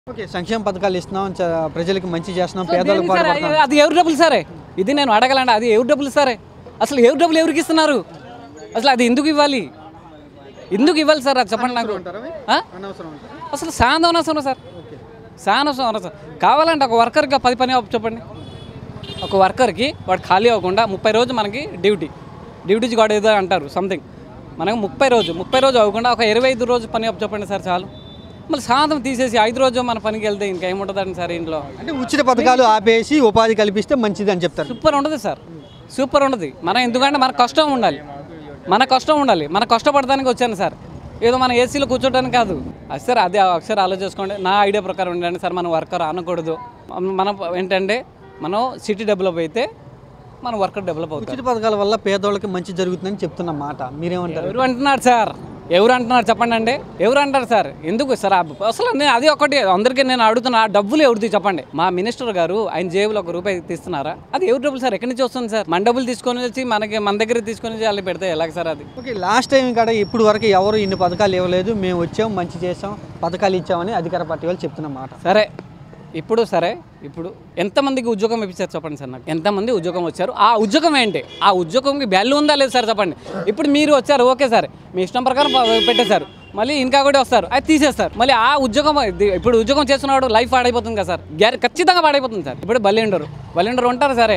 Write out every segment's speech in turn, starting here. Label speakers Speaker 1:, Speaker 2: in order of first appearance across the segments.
Speaker 1: Okay సంక్షేమ పథకాలు ఇస్తున్నాం చ- ప్రజలకు మంచి చేస్తున్నాం
Speaker 2: దేనికి
Speaker 1: పేదలకు
Speaker 2: సార్?
Speaker 1: పాటుపడుతున్నాం
Speaker 2: అది ఎవరి డబ్బులు సరే ఇది నేను అడగాలండి అది ఎవరి డబ్బులు సరే అసలు ఎవరి డబ్బులు ఎవరికి ఇస్తున్నారు అసలు అది ఎందుకు ఇవ్వాలి ఎందుకు ఇవ్వాలి సార్ అది చెప్పండి నాకు ఆ?
Speaker 1: అనవసరం అంటారా?
Speaker 2: అసలు సాంతం అనవసరం సార్ సానవసరం అనవసరం కావాలంటే ఒక వర్కర్కి పది పని అవ్వ చెప్పండి ఒక వర్కర్కి వాడు ఖాళీ అవ్వకుండా ముప్పై రోజు మనకి డ్యూటీ డ్యూటీకి వాడు ఏదో అంటారు సంథింగ్ మనకు ముప్పై రోజు ముప్పై రోజు అవ్వకుండా ఒక ఇరవై ఐదు రోజు పని అప్పు చెప్పండి సార్ చాలు మళ్ళీ సాయంత్రం తీసేసి ఐదు రోజు మన పనికి వెళ్తే ఇంకా ఏముంటుందండి సార్ ఇంట్లో
Speaker 1: అంటే ఉచిత పథకాలు ఆపేసి ఉపాధి కల్పిస్తే మంచిది అని చెప్తారు
Speaker 2: సూపర్ ఉండదు సార్ సూపర్ ఉండదు మనం ఎందుకంటే మన కష్టం ఉండాలి మన కష్టం ఉండాలి మన కష్టపడడానికి వచ్చాను సార్ ఏదో మన ఏసీలో కూర్చోడానికి కాదు అది సార్ అదే ఒకసారి ఆలోచించుకోండి నా ఐడియా ప్రకారం ఏంటంటే సార్ మనం వర్కర్ అనకూడదు మనం ఏంటంటే మనం సిటీ డెవలప్ అయితే మన వర్కర్ డెవలప్ అవుతాం
Speaker 1: ఉచిత పథకాల వల్ల పేదోళ్ళకి మంచి జరుగుతుందని చెప్తున్న మాట మీరేమంటారు
Speaker 2: ఎవరు అంటున్నారు సార్ ఎవరు అంటున్నారు చెప్పండి అండి ఎవరు అంటారు సార్ ఎందుకు సార్ ఆ- అసలు నేను అది ఒకటి అందరికీ నేను అడుగుతున్నా ఆ డబ్బులు ఎవరిది చెప్పండి మా మినిస్టర్ గారు ఆయన జేబులో ఒక రూపాయి తీస్తున్నారా అది ఎవరి డబ్బులు సార్ ఎక్కడి నుంచి వస్తుంది సార్ మన డబ్బులు తీసుకొని వచ్చి మనకి మన దగ్గర తీసుకొని వచ్చి వాళ్ళు పెడితే ఎలాగ సార్ అది
Speaker 1: ఓకే లాస్ట్ టైం కాడ ఇప్పుడు వరకు ఎవరు ఇన్ని పథకాలు ఇవ్వలేదు మేము వచ్చాం మంచి చేసాం పథకాలు ఇచ్చామని అధికార పార్టీ వాళ్ళు చెప్తున్న మాట
Speaker 2: సరే ఇప్పుడు సరే ఇప్పుడు ఎంతమందికి ఉద్యోగం ఇప్పించారు చెప్పండి సార్ నాకు ఎంతమంది ఉద్యోగం వచ్చారు ఆ ఉద్యోగం ఏంటి ఆ ఉద్యోగంకి వాల్యూ ఉందా లేదు సార్ చెప్పండి ఇప్పుడు మీరు వచ్చారు ఓకే సార్ మీ ఇష్టం ప్రకారం ప- పెట్టేశారు మళ్ళీ ఇంకా కూడా వస్తారు అది తీసేస్తారు మళ్ళీ ఆ ఉద్యోగం ఇది- ఇప్పుడు ఉద్యోగం చేస్తున్నవాడు లైఫ్ పాడైపోతుంది కదా సార్ గ్యారె ఖచ్చితంగా పాడైపోతుంది సార్ ఇప్పుడు బల్లెండరు బల్లెండరు ఉంటారు సరే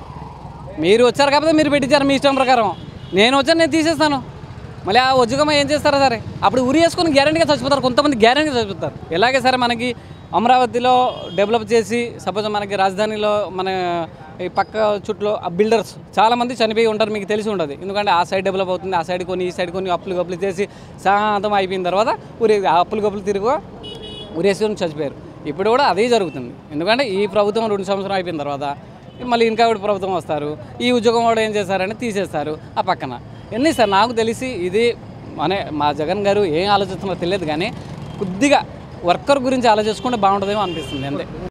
Speaker 2: మీరు వచ్చారు కాబట్టి మీరు పెట్టించారు మీ ఇష్టం ప్రకారం నేను వచ్చాను నేను తీసేస్తాను మళ్ళీ ఆ ఉద్యోగం ఏం చేస్తారా సరే అప్పుడు ఉరి వేసుకొని గ్యారంటీగా చచ్చిపోతారు కొంతమంది గ్యారంటీగా చచ్చిపోతారు ఎలాగే సరే మనకి అమరావతిలో డెవలప్ చేసి సపోజ్ మనకి రాజధానిలో మన ఈ పక్క చుట్టూ ఆ బిల్డర్స్ చాలామంది చనిపోయి ఉంటారు మీకు తెలిసి ఉండదు ఎందుకంటే ఆ సైడ్ డెవలప్ అవుతుంది ఆ సైడ్ కొన్ని ఈ సైడ్ కొన్ని అప్పులు గప్పులు చేసి శాంతం అయిపోయిన తర్వాత ఉరి ఆ అప్పులు గప్పులు తిరుగు ఉరేసుకొని చచ్చిపోయారు ఇప్పుడు కూడా అదే జరుగుతుంది ఎందుకంటే ఈ ప్రభుత్వం రెండు సంవత్సరం అయిపోయిన తర్వాత మళ్ళీ ఇంకా ఒకటి ప్రభుత్వం వస్తారు ఈ ఉద్యోగం కూడా ఏం చేస్తారని తీసేస్తారు ఆ పక్కన ఎన్ని సార్ నాకు తెలిసి ఇది అనే మా జగన్ గారు ఏం ఆలోచిస్తున్నారో తెలియదు కానీ కొద్దిగా వర్కర్ గురించి ఆలోచించుకుంటే బాగుంటుందేమో అనిపిస్తుంది అంతే